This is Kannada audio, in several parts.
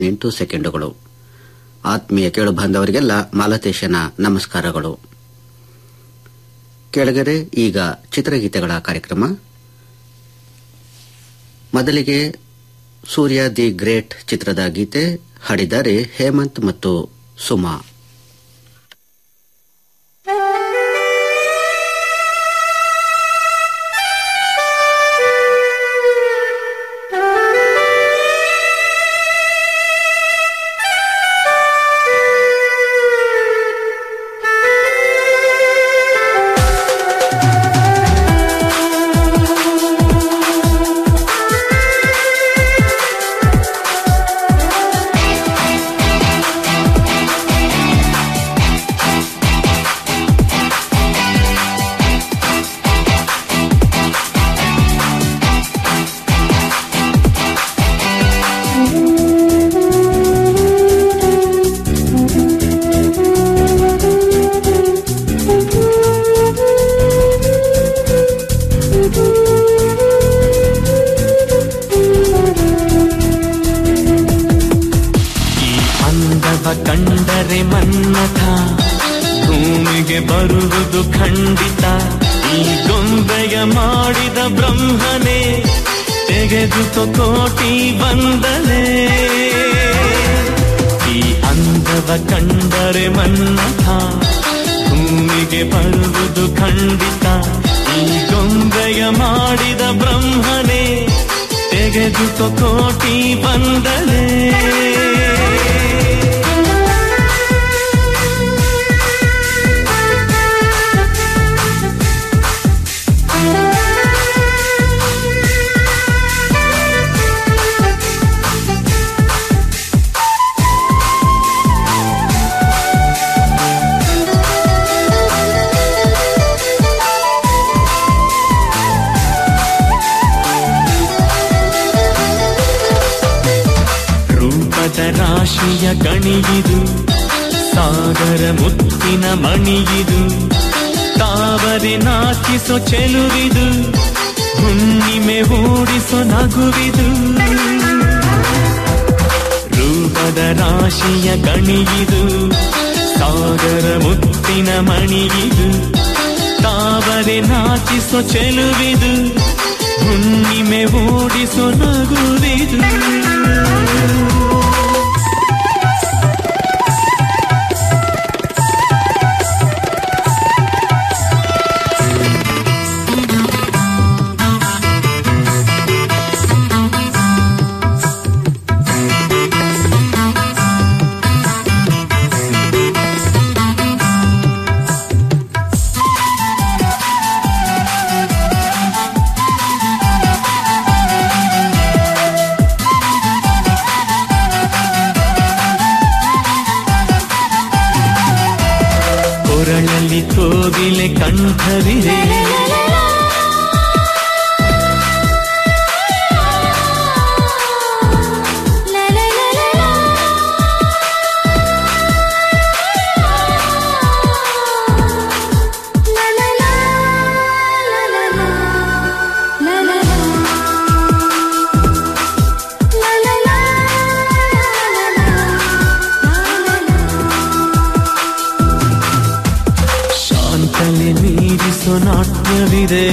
ಎಂಟು ಸೆಕೆಂಡುಗಳು ಆತ್ಮೀಯ ಕೇಳು ಬಾಂಧವರಿಗೆಲ್ಲ ಮಾಲತೇಶನ ನಮಸ್ಕಾರಗಳು ಕೆಳಗರೆ ಈಗ ಚಿತ್ರಗೀತೆಗಳ ಕಾರ್ಯಕ್ರಮ ಮೊದಲಿಗೆ ಸೂರ್ಯ ದಿ ಗ್ರೇಟ್ ಚಿತ್ರದ ಗೀತೆ ಹಾಡಿದ್ದಾರೆ ಹೇಮಂತ್ ಮತ್ತು ಸುಮಾ ಈ ಅಂದವ ಕಂಡರೆ ಮನ್ನಥ ಭೂಮಿಗೆ ಬರುವುದು ಖಂಡಿತ ಈ ಗೊಂಬೆಯ ಮಾಡಿದ ಬ್ರಹ್ಮನೇ ತೆಗೆದುಕೋ ಕೋಟಿ ಬಂದನೆ ಈ ಅಂದವ ಕಂಡರೆ ಮನ್ನಥ ಭೂಮಿಗೆ ಬರುವುದು ಖಂಡಿತ ಈ ಗೊಂಬೆಯ ಮಾಡಿದ ಬ್ರಹ್ಮನೇ ತೆಗೆದುಕೋ ಕೋಟಿ ಬಂದನೆ ರೂಪದ ರಾಶಿಯ ಗಣಿಗಿದು ಸಾಗರ ಮುತ್ತಿನ ಮಣಿಗಿದು ತಾವರೆ ನಾಚಿಸೋ ಚೆಲುವಿದು ಹುಣ್ಣಿಮೆ ಹೂಡಿಸೋ ನಗುವಿದು ರೂಪದ ರಾಶಿಯ ಗಣಿಗಿದು ಸಾಗರ ಮುತ್ತಿನ ಮಣಿಗಿದು ತಾವರೆ ನಾಚಿಸೋ ಚೆಲುವಿದು ಹುಣ್ಣಿಮೆ ಓಡಿಸೋ ನಗುವಿದು ಕೊರಳಲ್ಲಿ ಕೋಗಿಲೆ ಕಂಠವಿದೆ ಶಾಂತಲೆ ಮೀರಿಸೋ ನಾಟ್ಯವಿದೆ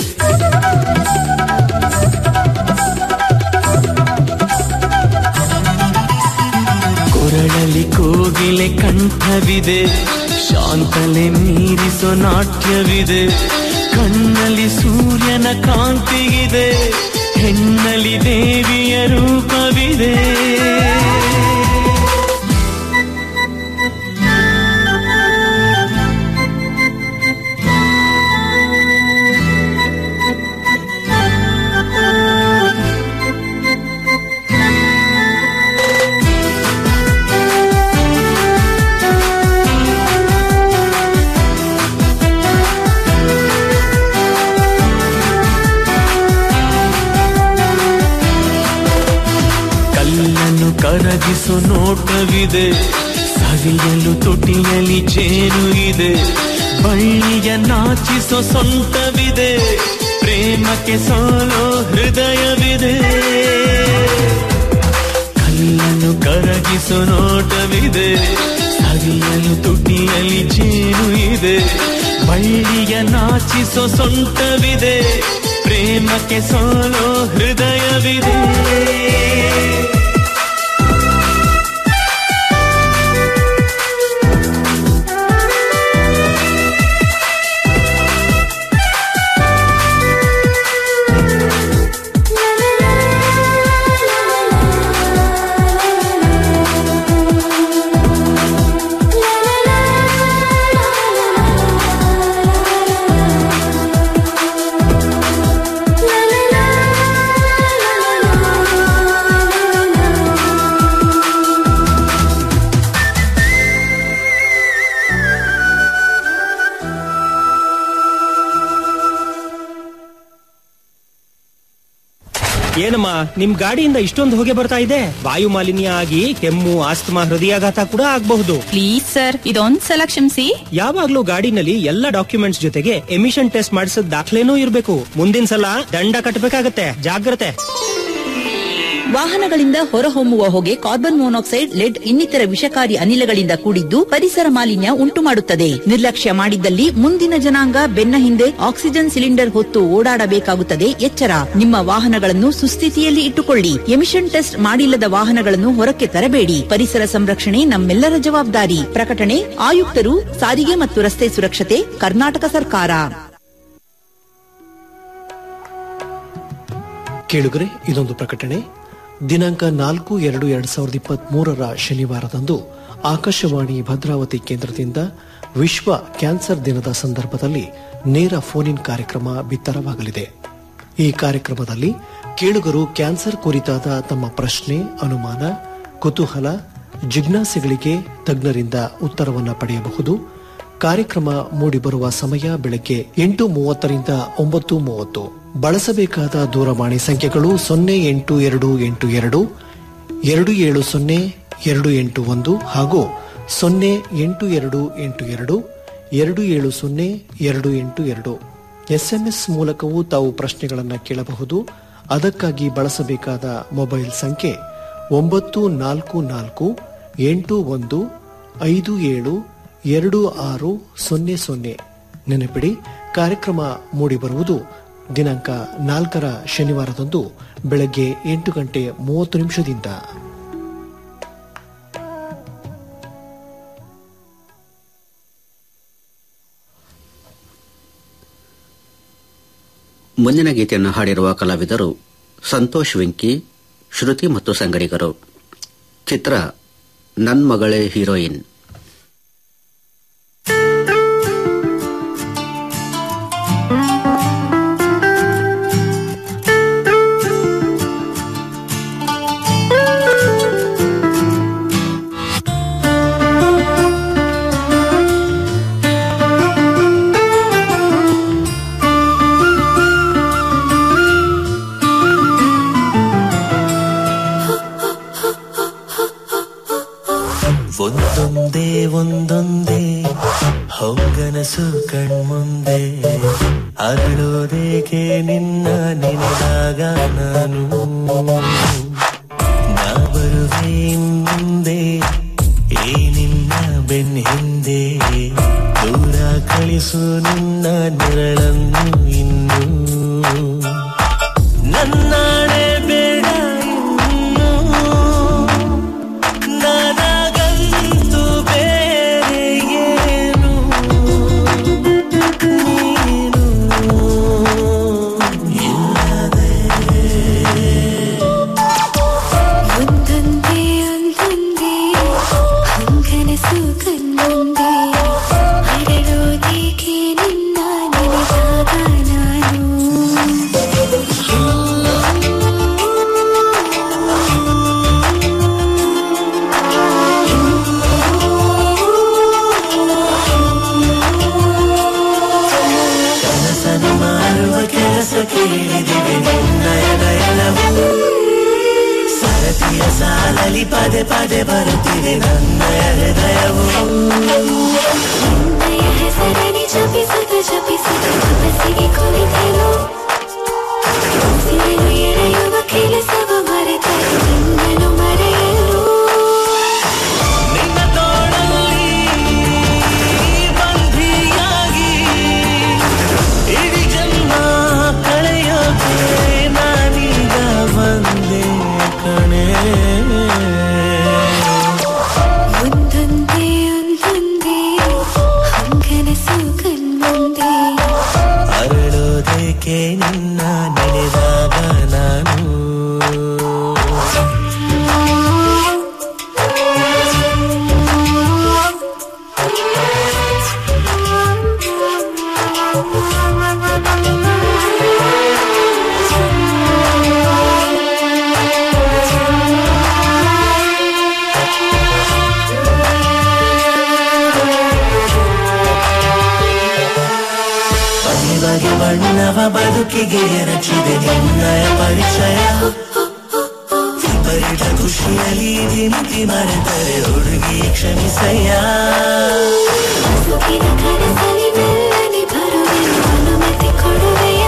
ಕೊರಳಲ್ಲಿ ಕೋಗಿಲೆ ಕಂಠವಿದೆ ಶಾಂತಲೆ ಮೀರಿಸೋ ನಾಟ್ಯವಿದೆ ಕಣ್ಣಲ್ಲಿ ಸೂರ್ಯನ ಕಾಂತಿಗಿದೆ ಹೆಣ್ಣಲ್ಲಿ ದೇವಿಯ ರೂಪವಿದೆ ಕಲ್ಲನ್ನು ಕರಗಿಸೋ ನೋಟವಿದೆ ಸವಿಯಲು ತುಟಿಯಲಿ ಚೇರು ಇದೆ ಬಳ್ಳಿಯ ನಾಚಿಸೋ ಸೊಂಟವಿದೆ ಪ್ರೇಮಕ್ಕೆ ಸೋಲೋ ಹೃದಯವಿದೆ ಕಲ್ಲನ್ನು ಮನಸ್ಸನ್ನು ಕರಗಿಸೋ ನೋಟವಿದೆ ಸವಿಯಲು ತುಟಿಯಲ್ಲಿ ಜೇನು ಇದೆ ಬಳ್ಳಿಯ ನಾಚಿಸೋ ಸೊಂಟವಿದೆ ಪ್ರೇಮಕ್ಕೆ ಸೋಲೋ ಹೃದಯವಿದೆ ಏನಮ್ಮ ನಿಮ್ ಗಾಡಿಯಿಂದ ಇಷ್ಟೊಂದು ಹೊಗೆ ಬರ್ತಾ ಇದೆ ವಾಯು ಮಾಲಿನ್ಯ ಆಗಿ ಕೆಮ್ಮು ಆಸ್ತಮಾ ಹೃದಯಾಘಾತ ಕೂಡ ಆಗಬಹುದು ಪ್ಲೀಸ್ ಸರ್ ಇದೊಂದ್ ಸಲ ಕ್ಷಮಿಸಿ ಯಾವಾಗ್ಲೂ ಗಾಡಿನಲ್ಲಿ ಎಲ್ಲ ಡಾಕ್ಯುಮೆಂಟ್ಸ್ ಜೊತೆಗೆ ಎಮಿಷನ್ ಟೆಸ್ಟ್ ಮಾಡಿಸಿದ ದಾಖಲೆನೂ ಇರಬೇಕು ಮುಂದಿನ ಸಲ ದಂಡ ಕಟ್ಟಬೇಕಾಗತ್ತೆ ಜಾಗ್ರತೆ ವಾಹನಗಳಿಂದ ಹೊರಹೊಮ್ಮುವ ಹೊಗೆ ಕಾರ್ಬನ್ ಮೊನಾಕ್ಸೈಡ್ ಲೆಡ್ ಇನ್ನಿತರ ವಿಷಕಾರಿ ಅನಿಲಗಳಿಂದ ಕೂಡಿದ್ದು ಪರಿಸರ ಮಾಲಿನ್ಯ ಉಂಟು ಮಾಡುತ್ತದೆ ನಿರ್ಲಕ್ಷ್ಯ ಮಾಡಿದ್ದಲ್ಲಿ ಮುಂದಿನ ಜನಾಂಗ ಬೆನ್ನ ಹಿಂದೆ ಆಕ್ಸಿಜನ್ ಸಿಲಿಂಡರ್ ಹೊತ್ತು ಓಡಾಡಬೇಕಾಗುತ್ತದೆ ಎಚ್ಚರ ನಿಮ್ಮ ವಾಹನಗಳನ್ನು ಸುಸ್ಥಿತಿಯಲ್ಲಿ ಇಟ್ಟುಕೊಳ್ಳಿ ಎಮಿಷನ್ ಟೆಸ್ಟ್ ಮಾಡಿಲ್ಲದ ವಾಹನಗಳನ್ನು ಹೊರಕ್ಕೆ ತರಬೇಡಿ ಪರಿಸರ ಸಂರಕ್ಷಣೆ ನಮ್ಮೆಲ್ಲರ ಜವಾಬ್ದಾರಿ ಪ್ರಕಟಣೆ ಆಯುಕ್ತರು ಸಾರಿಗೆ ಮತ್ತು ರಸ್ತೆ ಸುರಕ್ಷತೆ ಕರ್ನಾಟಕ ಸರ್ಕಾರ ಕೇಳುಗರೆ ಇದೊಂದು ಪ್ರಕಟಣೆ ದಿನಾಂಕ ನಾಲ್ಕು ಎರಡು ಎರಡ್ ಸಾವಿರದ ಇಪ್ಪತ್ತ್ ಮೂರರ ಶನಿವಾರದಂದು ಆಕಾಶವಾಣಿ ಭದ್ರಾವತಿ ಕೇಂದ್ರದಿಂದ ವಿಶ್ವ ಕ್ಯಾನ್ಸರ್ ದಿನದ ಸಂದರ್ಭದಲ್ಲಿ ನೇರ ಫೋನ್ ಇನ್ ಕಾರ್ಯಕ್ರಮ ಬಿತ್ತರವಾಗಲಿದೆ ಈ ಕಾರ್ಯಕ್ರಮದಲ್ಲಿ ಕೇಳುಗರು ಕ್ಯಾನ್ಸರ್ ಕುರಿತಾದ ತಮ್ಮ ಪ್ರಶ್ನೆ ಅನುಮಾನ ಕುತೂಹಲ ಜಿಜ್ಞಾಸೆಗಳಿಗೆ ತಜ್ಞರಿಂದ ಉತ್ತರವನ್ನು ಪಡೆಯಬಹುದು ಕಾರ್ಯಕ್ರಮ ಮೂಡಿಬರುವ ಸಮಯ ಬೆಳಗ್ಗೆ ಎಂಟು ಮೂವತ್ತರಿಂದ ಒಂಬತ್ತು ಮೂವತ್ತು ಬಳಸಬೇಕಾದ ದೂರವಾಣಿ ಸಂಖ್ಯೆಗಳು ಸೊನ್ನೆ ಎಂಟು ಎರಡು ಎಂಟು ಎರಡು ಎರಡು ಏಳು ಸೊನ್ನೆ ಎರಡು ಎಂಟು ಒಂದು ಹಾಗೂ ಸೊನ್ನೆ ಎಂಟು ಎರಡು ಎಂಟು ಎರಡು ಎರಡು ಏಳು ಸೊನ್ನೆ ಎರಡು ಎಂಟು ಎರಡು ಎಸ್ಎಂಎಸ್ ಮೂಲಕವೂ ತಾವು ಪ್ರಶ್ನೆಗಳನ್ನು ಕೇಳಬಹುದು ಅದಕ್ಕಾಗಿ ಬಳಸಬೇಕಾದ ಮೊಬೈಲ್ ಸಂಖ್ಯೆ ಒಂಬತ್ತು ನಾಲ್ಕು ನಾಲ್ಕು ಎಂಟು ಒಂದು ಐದು ಏಳು ಎರಡು ಆರು ಸೊನ್ನೆ ಸೊನ್ನೆ ನೆನಪಿಡಿ ಕಾರ್ಯಕ್ರಮ ಮೂಡಿಬರುವುದು ದಿನಾಂಕ ನಾಲ್ಕರ ಶನಿವಾರದಂದು ಬೆಳಗ್ಗೆ ಎಂಟು ಗಂಟೆ ಮೂವತ್ತು ನಿಮಿಷದಿಂದ ಮುಂದಿನ ಗೀತೆಯನ್ನು ಹಾಡಿರುವ ಕಲಾವಿದರು ಸಂತೋಷ್ ವೆಂಕಿ ಶ್ರುತಿ ಮತ್ತು ಸಂಗಡಿಗರು ಚಿತ್ರ ನನ್ ಮಗಳೇ ಹೀರೋಯಿನ್ ಒಂದೊಂದೇ ಒಂದೊಂದೇ ಹೊಂಗನಸು ಕಣ್ಮುಂದೆ ಅರಳೋದೇಕೆ ನಿನ್ನ ನೆನೆದಾಗ ನಾನು ನಾ ಬರುವೆ ಮುಂದೆ ಈ ನಿನ್ನ ಬೆನ್ ಹಿಂದೆ ದೂರ ಕಳಿಸು ನಿನ್ನ ನೆರಳನ್ನು ಇನ್ನು ನನ್ನಾಣೆ ಬೇಡ ಇನ್ನು ನನಗಂತೂ ಬೇರೆ ಏನು ನೀನು ಇಲ್ಲದೆ ಒಂದೊಂದೇ ಒಂದೊಂದೇ ಹಂಗನಸು ಕಣ್ಣೊಂದೇ ಅರಳೋದೇಕೆ ನಿನ್ನ ನೆನೆದಾಗ ನಾನು ಕನಸನ್ನು ಮಾರುವ ಕೆಲಸ ಕೇಳಿದಿವೆ ನಿನ್ನಯ ನಯನವು ಸರತಿಯ ಸಾಲಲಿ ಪದೇ ಪದೇ ಬರುತ್ತಿದೆ ನನ್ನಯ ಹೃದಯವು ನಿನ್ನಯ ಹೆಸರನೆ ಜಪಿಸುತ್ತ ಜಪಿಸುತ್ತ ತಪಸ್ಸಿಗೆ ಕುಳಿತನು ಉಸಿರನ್ನು ಎಳೆಯುವ ಕೆಲಸವ ಮರೆತರು ನಿನ್ನನ್ನು ಮರೆಯಲು ಬಗೆ ಬಣ್ಣವ ಬದುಕಿಗೆ ರಚಿದೆ ನಿನ್ನಯ ಪರಿಚಯ ವಿಪರೀತ ಖುಷಿಯಲ್ಲಿ ದಿಮಿತಿ ಮರೆತರೆ ಹುಡುಗಿ ಕ್ಷಮಿಸಯ್ಯ ಸುಖಿನ ಕನಸಲಿ ಮೆಲ್ಲನೆ ಬರುವೆನು ಅನುಮತಿ ಕೊಡುವೆಯ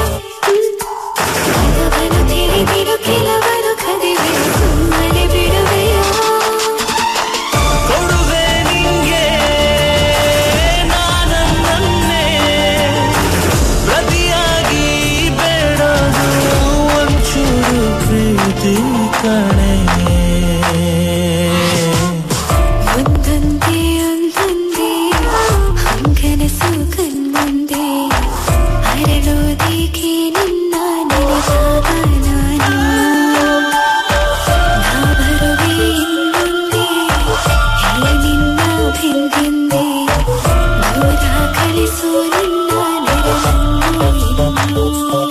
ಕೆಲವರು ತಿಳಿದಿಡು ಕೆಲವರು ಕದಿವೆನು ಸುಮ್ಮನೆ ಬಿಡುವೆಯ ಕೊಡುವೆ ನಿಂಗೆ ನಾನನ್ನೇ ಪ್ರತಿಯಾಗಿ ಬೇಡದು ಒಂಚೂರು ಪ್ರೀತಿ ಕಣೆ ಒಂದೊಂದೇ ಒಂದೊಂದೇ ಹಂಗನಸು ಕಣ್ಮುಂದೆ ಅರಳೋದೇಕೆ ನಿನ್ನ ನೆನೆದಾಗ ನಾನು ನಾ ಬರುವೆ ಇನ್ನೊಂದೇ ಎಲ್ಲ ನಿನ್ನ ಬೆಂದಿಂದೆ ದೂರ ಕಳಿಸು ನಿನ್ನ ನೆರಳನ್ನು ಇನ್ನು.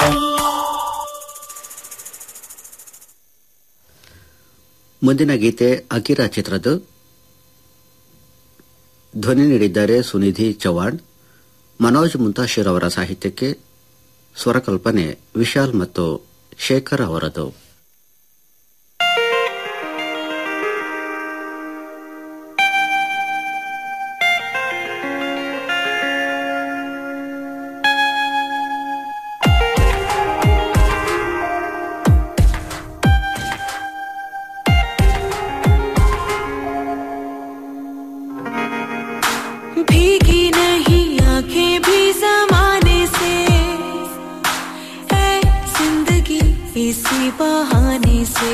ಮುಂದಿನ ಗೀತೆ ಅಕಿರಾ ಚಿತ್ರದ ಧ್ವನಿ ನೀಡಿದ್ದಾರೆ ಸುನಿಧಿ ಚೌಹಾಣ್ ಮನೋಜ್ ಮುಂತಾಶಿರ್ ಅವರ ಸಾಹಿತ್ಯಕ್ಕೆ ಸ್ವರಕಲ್ಪನೆ ವಿಶಾಲ್ ಮತ್ತು ಶೇಖರ್ ಅವರದು भीगी नहीं आंखें भी जमाने से है जिंदगी इसी बहाने से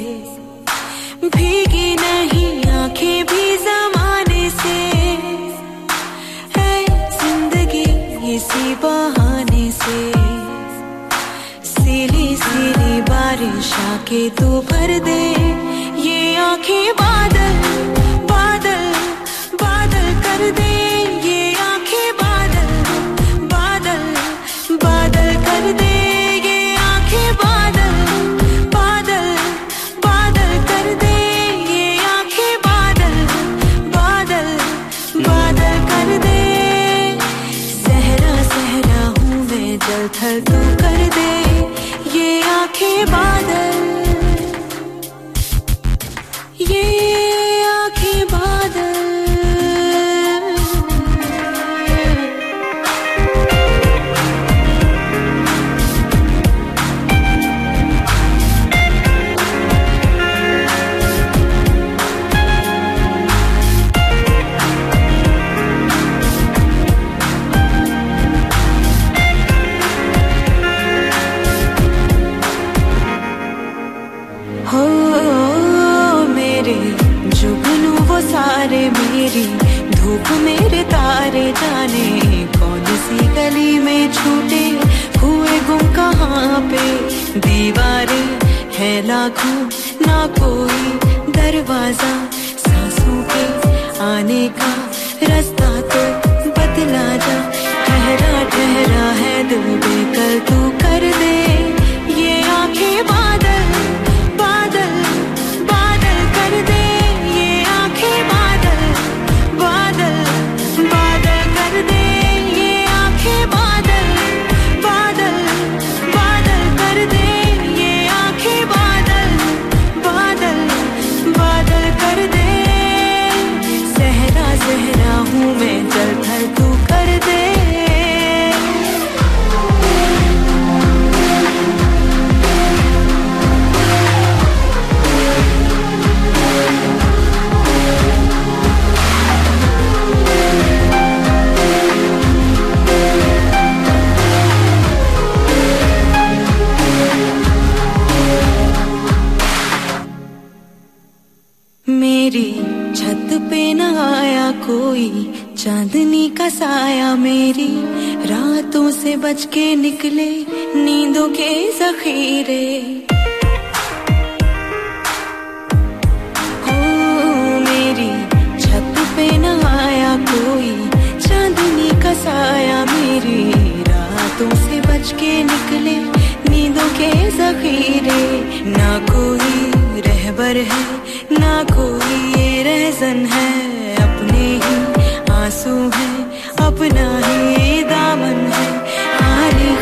भीगी नहीं आंखें भी जमाने से है जिंदगी इसी बहाने से सीली सीली बारिश आके तू भर दे ये आंखें बादल बादल बादल कर दे ये आंखें बादल बादल बादल कर दे ये आंखें बादल बादल बादल कर दे ये आंखें बादल बादल बादल कर दे सहरा सहरा हूँ मैं जल थल तू कर दे ये आंखें बादल ये आंखें बादल हो मेरे जुगनू वो सारे मेरी धूप मेरे तारे जाने कौन सी गली में छूटे हुए गुम कहाँ पे दीवारें है लाखों ना कोई दरवाजा सांसों के आने का रास्ता तो बतला जा ठहरा ठहरा है दिल बेकल तू कर दे ये आंखें बादल बादल बादल कर दे ये आंखें बादल बादल बादल कर दे ये आंखें बादल बादल बादल कर दे ये आंखें बादल बादल बादल कर दे सहरा सहरा हूँ मैं जल थल तू कर दे मेरी छत पे न आया कोई चांदनी का साया मेरी रातों से बच के निकले नींदों के जखीरे हो मेरी छत पे न आया कोई चांदनी का साया मेरी रातों से बच के निकले नींदों के जखीरे ना कोई रहबर है ना कोई ये रहजन है अपने ही आंसू है अपना ही दामन है हारे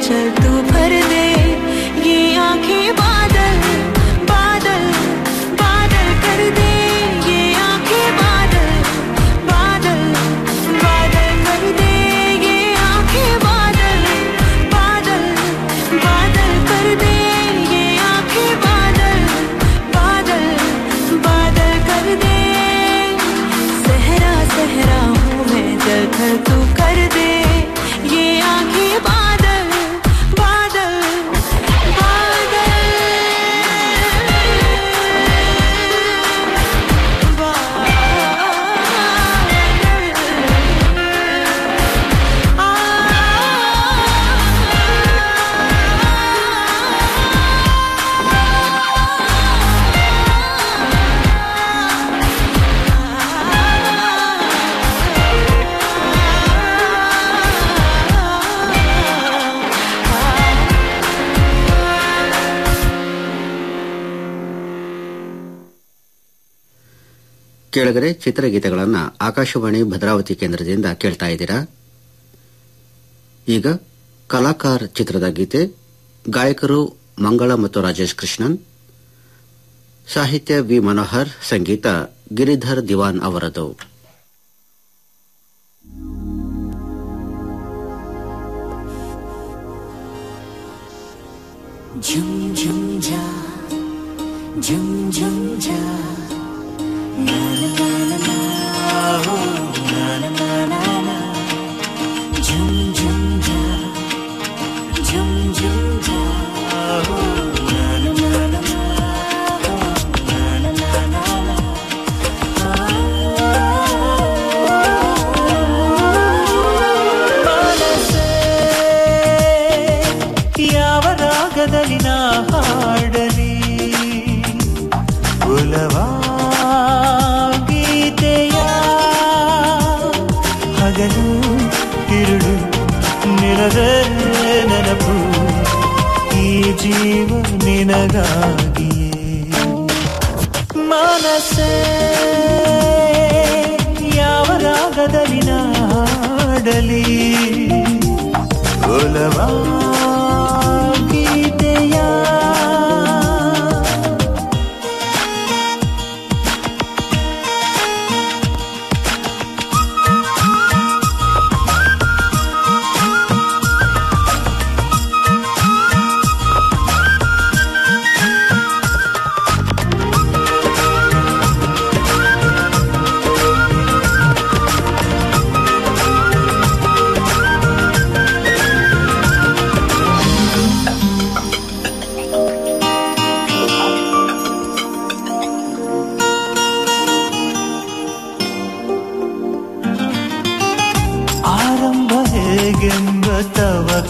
चल तू भर दे ये आंखें बादल बादल बादल कर दे ये आंखें बादल बादल बादल कर दे ये आंखें बादल बादल बादल कर दे ये आंखें बादल बादल बादल कर दे सहरा सहरा हूँ मैं जल थल तू कर दे ये आंखें बादल बादल ಕೇಳಗರೆ ಚಿತ್ರಗೀತೆಗಳನ್ನ ಆಕಾಶವಾಣಿ ಭದ್ರಾವತಿ ಕೇಂದ್ರದಿಂದ ಕೇಳ್ತಾ ಇದ್ದೀರಾ ಈಗ ಕಲಾಕಾರ್ ಚಿತ್ರದ ಗೀತೆ ಗಾಯಕರು ಮಂಗಳ ಮತ್ತು ರಾಜೇಶ್ ಕೃಷ್ಣನ್ ಸಾಹಿತ್ಯ ವಿ ಮನೋಹರ್ ಸಂಗೀತ ಗಿರಿಧರ್ ದಿವಾನ್ ಅವರದು झुम झुम जा झुम झुम जा ना ना ना ना ना ओ, ना ना ना ना ना झुम झुम जा झुम झुम जा ओ, ना ना ना ना ना ओ, ना ना ना ना ना ಯಾವ ರಾಗದಲ್ಲಿ ನಾ ಹಾಡಲಿ ಉಲವಾ ಗೀತೆಯ ಹಗಲು ಇರುಳು ನಿನದೇ ನೆನಪು ಈ ಜೀವ ನಿನಗಾಗಿಯೇ ಮನಸ್ಸೇ ಯಾವ ರಾಗದಲ್ಲಿ ನಾ ಹಾಡಲಿ ಒಲವಾ ಗೀತೆಯ ಆರಂಭ ಹೇಗೆಂಬ ತವಕ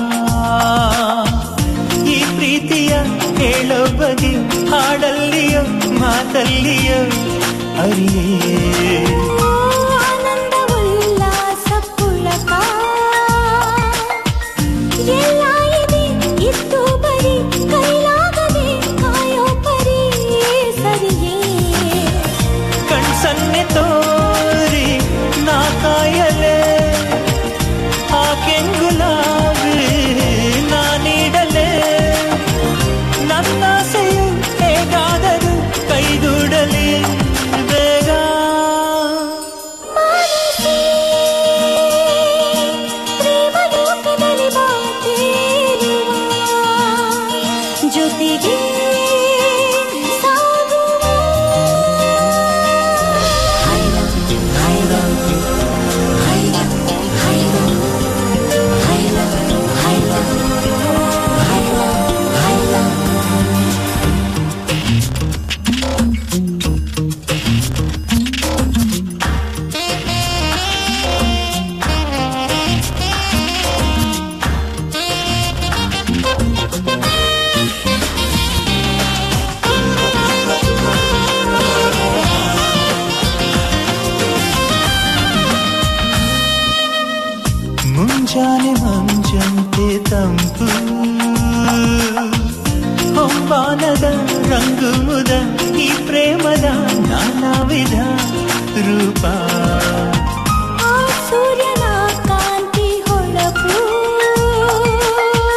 ಈ ಪ್ರೀತಿಯ ಹೇಳೋ ಬಗೆ ಹಾಡಲ್ಲಿಯೋ ಮಾತಲ್ಲಿಯೋ ಅರಿಯೇ ಆನಂದ ಉಲ್ಲಾಸ ಪುಳಕ ಎಲ್ಲ ಇದೆ ಇತ್ತು ಬರೀ ಕೈಲಾಗದೆ ಕಾಯೋ ಪರಿ ಸರಿಯೇ ಕಣ್ಸನ್ನೆ ತೋರಿ ನಾ ಕಾಯಲೇ ಆ ಕೆಂಗುಲಾವಿ ನಾ ನೀಡಲೇ ನನ್ನಾಸೆಯು ಹೇಗಾದರೂ ಕೈಗೂಡಲಿ ಬೇಗ ಪ್ರೇಮಲೋಕದಲ್ಲಿ ಬಾತೇರುವ ಜೊತೆಗೆ ಸಾಗುವ ಮುಂಜಾನೆ ಮಂಜಂತೆ ತಂಪು ಹೊಂಬಾನದ ರಂಗು ಮುದ ಈ ಪ್ರೇಮದ ನಾನಾ ವಿಧ ರೂಪ ಆ ಸೂರ್ಯನ ಕಾಂತಿ ಹೊಳಪು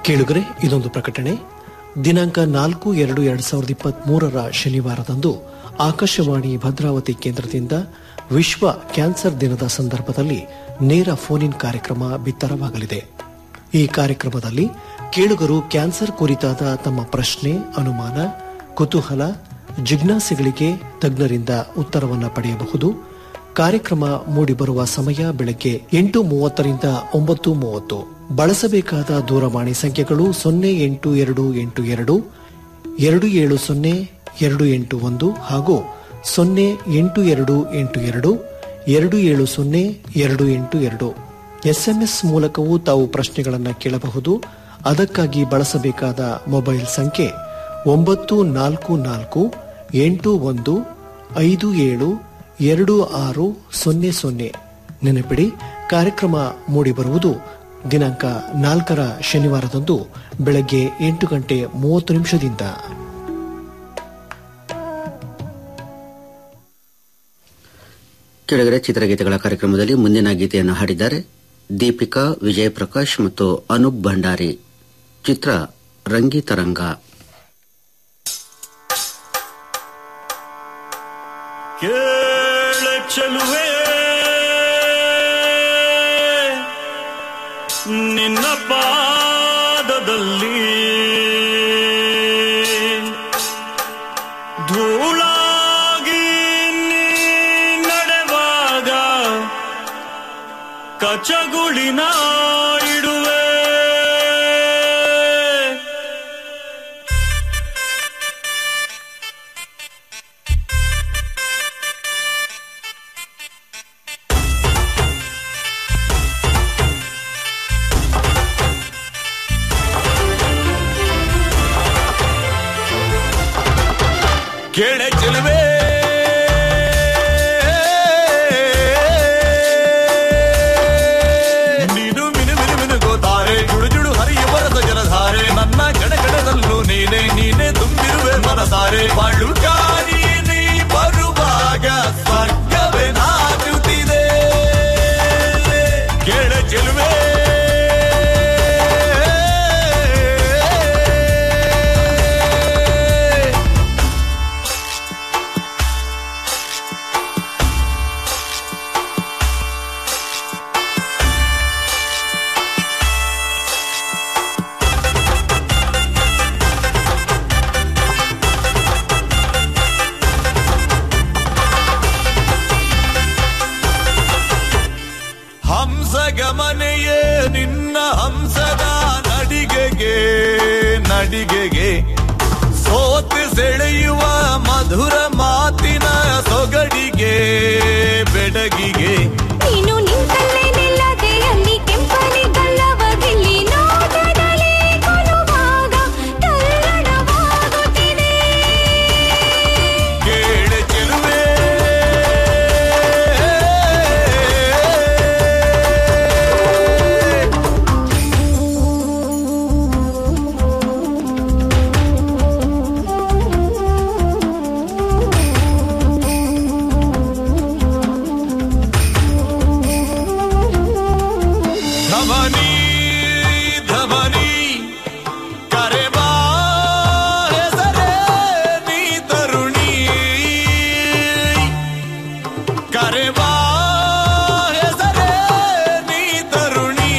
ಕೇಳುಗರೆ ಇದೊಂದು ಪ್ರಕಟಣೆ ದಿನಾಂಕ ನಾಲ್ಕು ಎರಡು ಎರಡ್ ಸಾವಿರದ ಇಪ್ಪತ್ತ್ ಮೂರರ ಶನಿವಾರದಂದು ಆಕಾಶವಾಣಿ ಭದ್ರಾವತಿ ಕೇಂದ್ರದಿಂದ ವಿಶ್ವ ಕ್ಯಾನ್ಸರ್ ದಿನದ ಸಂದರ್ಭದಲ್ಲಿ ನೇರ ಫೋನ್ ಇನ್ ಕಾರ್ಯಕ್ರಮ ಬಿತ್ತರವಾಗಲಿದೆ ಈ ಕಾರ್ಯಕ್ರಮದಲ್ಲಿ ಕೇಳುಗರು ಕ್ಯಾನ್ಸರ್ ಕುರಿತಾದ ತಮ್ಮ ಪ್ರಶ್ನೆ ಅನುಮಾನ ಕುತೂಹಲ ಜಿಜ್ಞಾಸೆಗಳಿಗೆ ತಜ್ಞರಿಂದ ಉತ್ತರವನ್ನ ಪಡೆಯಬಹುದು ಕಾರ್ಯಕ್ರಮ ಮೂಡಿಬರುವ ಸಮಯ ಬೆಳಗ್ಗೆ ಎಂಟು ಮೂವತ್ತರಿಂದ ಒಂಬತ್ತು ಮೂವತ್ತು ಬಳಸಬೇಕಾದ ದೂರವಾಣಿ ಸಂಖ್ಯೆಗಳು ಸೊನ್ನೆ ಎಂಟು ಎರಡು ಎಂಟು ಎರಡು ಎರಡು ಏಳು ಸೊನ್ನೆ ಎರಡು ಎಂಟು ಒಂದು ಹಾಗೂ ಸೊನ್ನೆ ಎಂಟು ಎರಡು ಎಂಟು ಎರಡು ಎರಡು ಏಳು ಸೊನ್ನೆ ಎರಡು ಎಂಟು ಎರಡು ಎಸ್ಎಂಎಸ್ ಮೂಲಕವೂ ತಾವು ಪ್ರಶ್ನೆಗಳನ್ನು ಕೇಳಬಹುದು ಅದಕ್ಕಾಗಿ ಬಳಸಬೇಕಾದ ಮೊಬೈಲ್ ಸಂಖ್ಯೆ ಒಂಬತ್ತು ನಾಲ್ಕು ನಾಲ್ಕು ಎಂಟು ಒಂದು ಐದು ಏಳು ಎರಡು ಆರು ಸೊನ್ನೆ ಸೊನ್ನೆ ನೆನಪಿಡಿ ಕಾರ್ಯಕ್ರಮ ಮೂಡಿಬರುವುದು ದಿನಾಂಕ ನಾಲ್ಕರ ಶನಿವಾರದಂದು ಬೆಳಗ್ಗೆ ಎಂಟು ಗಂಟೆ ಮೂವತ್ತು ನಿಮಿಷದಿಂದ ಕೆಳಗಡೆ ಚಿತ್ರಗೀತೆಗಳ ಕಾರ್ಯಕ್ರಮದಲ್ಲಿ ಮುಂದಿನ ಗೀತೆಯನ್ನು ಹಾಡಿದ್ದಾರೆ ದೀಪಿಕಾ ವಿಜಯ್ ಪ್ರಕಾಶ್ ಮತ್ತು ಅನೂಪ್ ಭಂಡಾರಿ ಚಿತ್ರ ರಂಗಿತರಂಗ ಕೇಳ ಚೆಲುವೆ ನಿನ್ನ ಪಾದದಲ್ಲಿ ಧೂಳಾಗಿ ನೀ ನಡೆವಾಗ ಕಚಗುಳಿನ ಇಡುವೆ ಕೇಳೆ ಚೆಲುವೆ ನೀನು ಮಿನು ಮಿನು ಮಿನುಗೋತಾರೆ ಜುಡು ಜುಡು ಹರಿಯುವ ಜಲಧಾರೆ ನನ್ನ ಗಡಗಡದಲ್ಲೂ ನೀನೆ ನೀನೆ ತುಂಬಿರುವೆ ಮನಸಾರೆ ಬಾಳು ಕಾರಿ ನೀ ಬರುವಾಗ ಸ್ವರ್ಗವೇ ನಾಚುತ್ತಿದೆ ಕೇಳ ಚೆಲುವೆ ಹಂಸ ಗಮನೆಯೇ ನಿನ್ನ ಹಂಸದ ನಡಿಗೆಗೆ ನಡಿಗೆಗೆ ಸೋತು ಸೆಳೆಯುವ ಮಧುರ ಮಾತಿನ ಸೊಗಡಿಗೆ ಬೆಡಗಿಗೆ ನೀನು ನಿಂತಲ್ಲೇ ನಿಲ್ಲದೆ ಅಲ್ಲಿ ಕೆಂಪನೆ ಗಲ್ಲವದಲ್ಲಿ ನೋಟದಲ್ಲಿ ಕೊಲುವಾಗ ತಲ್ಲಣವಾಗುತ್ತಿದೆ ಕೇಳ ಚೆಲುವೆ ಧಮನಿ ಧಮನಿ ಕರೆಬಾ ಹೆಸರೇ ನೀ ತರುಣಿ ಕರೆಬಾ ಹೆಸರೇ ನೀ ತರುಣಿ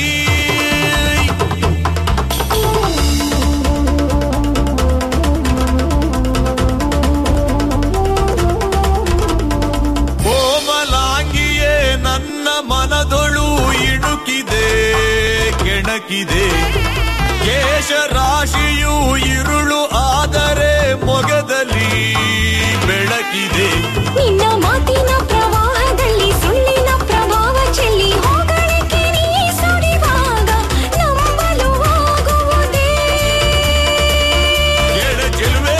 ಕೋಮಲಾಂಗಿಯೇ ನನ್ನ ಮನದೊಳು ಇಣುಕಿದೆ ಕೆಣಕಿದೆ ಕೇಶ ರಾಶಿಯು ಇರುಳು ಆದರೆ ಮೊಗದಲ್ಲಿ ಬೆಳಕಿದೆ ನಿನ್ನ ಮಾತಿನ ಪ್ರವಾಹದಲ್ಲಿ ಸುಳ್ಳಿನ ಪ್ರಭಾವ ಚೆಲ್ಲಿ ಹೋಗಳಿಕೆ ನೀ ಸುಡಿವಾಗ ನಂಬಲು ಆಗುವುದೇ ಕೇಳ ಚೆಲುವೆ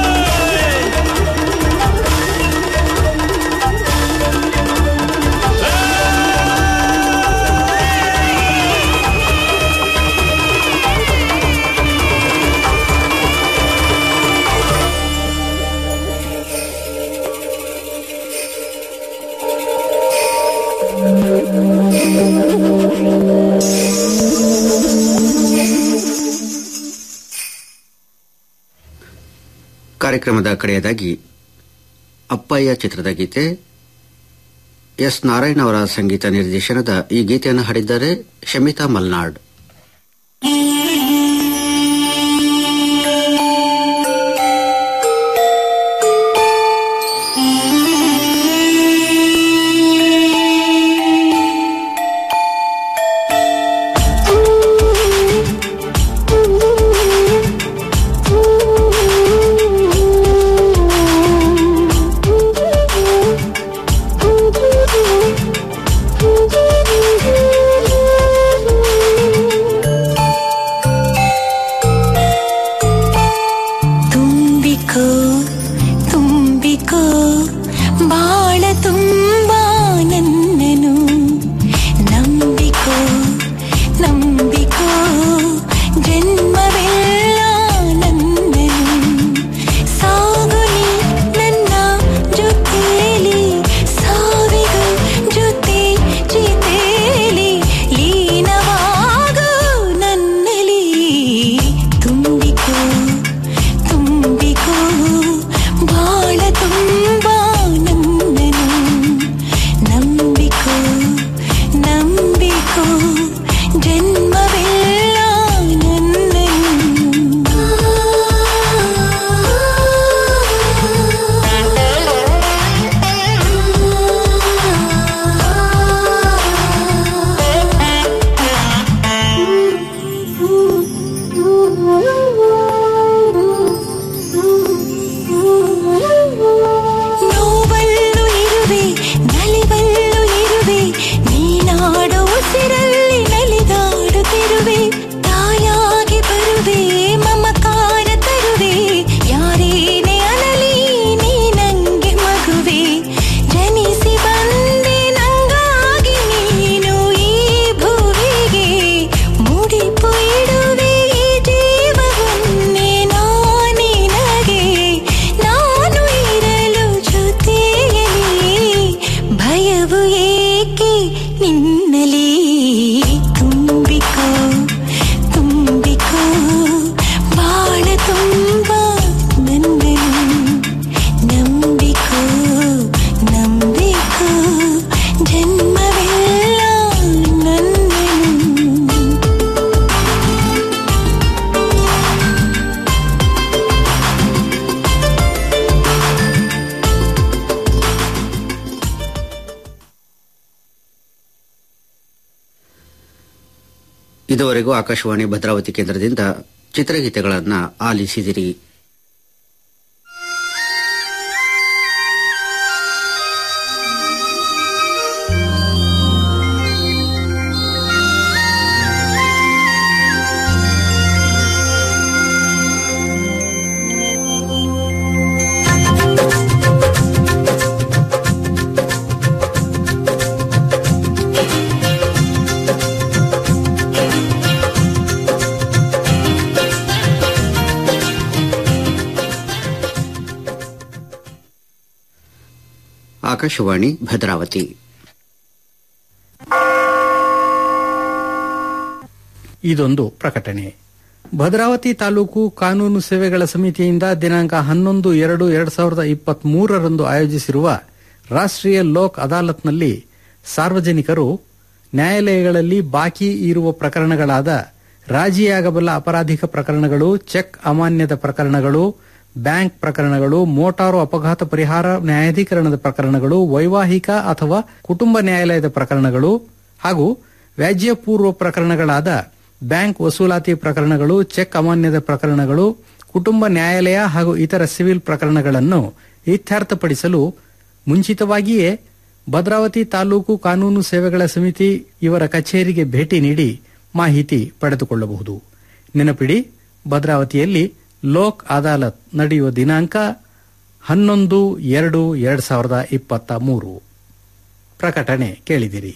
ಏ ಕಾರ್ಯಕ್ರಮದ ಕಡೆಯದಾಗಿ ಅಪ್ಪಯ್ಯ ಚಿತ್ರದ ಗೀತೆ ಎಸ್ ನಾರಾಯಣ್ ಅವರ ಸಂಗೀತ ನಿರ್ದೇಶನದ ಈ ಗೀತೆಯನ್ನು ಹಾಡಿದ್ದಾರೆ ಶಮಿತಾ ಮಲ್ನಾಡ್ ತುಂಬಿಕೋ ತುಂಬಿಕೋ ಬಾಳ ತುಂಬ ನನ್ನನು ನಂಬಿಕೋ ನಂಬಿಕೋ ಜನ್ಮವೆಲ್ಲ ನನ್ನನು ಸಾಗು ನೀ ನನ್ನ ಜೊತೆಲಿ ಸಾವಿಗೂ ಜೊತೆ ಜೀತೇಲಿ ಲೀನವಾಗು ನನ್ನಲ್ಲಿ ತುಂಬಿಕೋ ತುಂಬಿಕೋ ಬಾಳ ತುಂಬ ನನ್ನನು ನಂಬಿಕೋ ನಂಬಿಕೋ ಜನ್ಮವೆಲ್ಲ ನೋವಲ್ಲೂ ಇರುವೆ ನಲಿವಲ್ಲೂ ಇರುವೆ ನೀನಾಡೋ ಉಸಿರಲ್ಲಿ ನಲಿದಾಡುತ್ತಿರುವೆ ತಾಯಾಗಿ ಬರುವೆ ಮಮಕಾರ ತರುವೆ ಯಾರೇನೇ ಅನಲಿ ನೀ ನಂಗೆ ಮಗುವೆ ಜನಿಸಿ ಬಂದೆ ನಂಗಾಗಿ ನೀನು ಈ ಭುವಿಗೆ ಮುಡಿಪು ಇಡುವೆ ಈ ಜೀವವನ್ನೇ ನಾನಿನಗೆ ನಾನು ಇರಲು ಜೊತೆಯಲಿ ಭಯವು ಏಕೆ ನಿನ್ನಲಿ ತುಂಬಿಕೋ ತುಂಬಿಕೋ ಬಾಳ ತುಂಬ ನನ್ನನು ನಂಬಿಕೋ ನಂಬಿಕೋ ಜನ್ಮವೆಲ್ಲ ನನ್ನನು ಇದುವರೆಗೂ ಆಕಾಶವಾಣಿ ಭದ್ರಾವತಿ ಕೇಂದ್ರದಿಂದ ಚಿತ್ರಗೀತೆಗಳನ್ನು ಆಲಿಸಿದಿರಿ ಆಕಾಶವಾಣಿ ಭದ್ರಾವತಿ ಇದೊಂದು ಪ್ರಕಟಣೆ ಭದ್ರಾವತಿ ತಾಲೂಕು ಕಾನೂನು ಸೇವೆಗಳ ಸಮಿತಿಯಿಂದ ದಿನಾಂಕ ಹನ್ನೊಂದು ಎರಡು ಎರಡ್ ಸಾವಿರದ ಇಪ್ಪತ್ತ್ ಮೂರರಂದು ಆಯೋಜಿಸಿರುವ ರಾಷ್ಟ್ರೀಯ ಲೋಕ್ ಅದಾಲತ್ನಲ್ಲಿ ಸಾರ್ವಜನಿಕರು ನ್ಯಾಯಾಲಯಗಳಲ್ಲಿ ಬಾಕಿ ಇರುವ ಪ್ರಕರಣಗಳಾದ ರಾಜಿಯಾಗಬಲ್ಲ ಅಪರಾಧಿಕ ಪ್ರಕರಣಗಳು ಚೆಕ್ ಅಮಾನ್ಯದ ಪ್ರಕರಣಗಳು ಬ್ಯಾಂಕ್ ಪ್ರಕರಣಗಳು ಮೋಟಾರು ಅಪಘಾತ ಪರಿಹಾರ ನ್ಯಾಯಾಧೀಕರಣದ ಪ್ರಕರಣಗಳು ವೈವಾಹಿಕ ಅಥವಾ ಕುಟುಂಬ ನ್ಯಾಯಾಲಯದ ಪ್ರಕರಣಗಳು ಹಾಗೂ ವ್ಯಾಜ್ಯಪೂರ್ವ ಪ್ರಕರಣಗಳಾದ ಬ್ಯಾಂಕ್ ವಸೂಲಾತಿ ಪ್ರಕರಣಗಳು ಚೆಕ್ ಅಮಾನ್ಯದ ಪ್ರಕರಣಗಳು ಕುಟುಂಬ ನ್ಯಾಯಾಲಯ ಹಾಗೂ ಇತರ ಸಿವಿಲ್ ಪ್ರಕರಣಗಳನ್ನು ಇತ್ಯರ್ಥಪಡಿಸಲು ಮುಂಚಿತವಾಗಿಯೇ ಭದ್ರಾವತಿ ತಾಲೂಕು ಕಾನೂನು ಸೇವೆಗಳ ಸಮಿತಿ ಇವರ ಕಚೇರಿಗೆ ಭೇಟಿ ನೀಡಿ ಮಾಹಿತಿ ಪಡೆದುಕೊಳ್ಳಬಹುದು ನೆನಪಿಡಿ ಭದ್ರಾವತಿಯಲ್ಲಿ ಲೋಕ್ ಅದಾಲತ್ ನಡೆಯುವ ದಿನಾಂಕ ಹನ್ನೊಂದು ಎರಡು ಎರಡ್ ಸಾವಿರದ ಇಪ್ಪತ್ತ ಮೂರು ಪ್ರಕಟಣೆ ಕೇಳಿದಿರಿ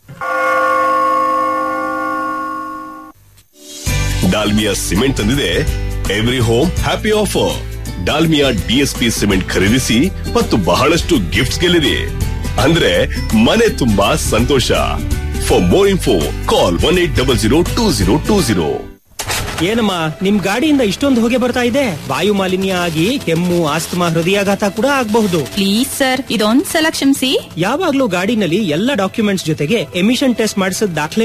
ಡಾಲ್ಮಿಯಾ ಸಿಮೆಂಟ್ ತಂದಿದೆ every home happy offer Dalmia DSP cement ಖರೀದಿಸಿ ಮತ್ತು ಬಹಳಷ್ಟು ಗಿಫ್ಟ್ಸ್ ಗೆಲ್ಲಿರಿ ಅಂದ್ರೆ ಮನೆ ತುಂಬಾ ಸಂತೋಷ for more info call one eight double zero two zero two zero ಏನಮ್ಮ ನಿಮ್ ಗಾಡಿಯಿಂದ ಇಷ್ಟೊಂದು ಹೊಗೆ ಬರ್ತಾ ಇದೆ ವಾಯು ಮಾಲಿನ್ಯ ಆಗಿ ಕೆಮ್ಮು ಆಸ್ತಮಾ ಹೃದಯಾಘಾತ ಕೂಡ ಆಗಬಹುದು ಪ್ಲೀಸ್ ಸರ್ ಇದೊಂದ್ ಸಲ ಕ್ಷಮಿಸಿ ಯಾವಾಗ್ಲೂ ಗಾಡಿನಲ್ಲಿ ಎಲ್ಲ ಡಾಕ್ಯುಮೆಂಟ್ಸ್ ಜೊತೆಗೆ ಎಮಿಷನ್ ಟೆಸ್ಟ್ ಮಾಡಿಸಿದ ದಾಖಲೆ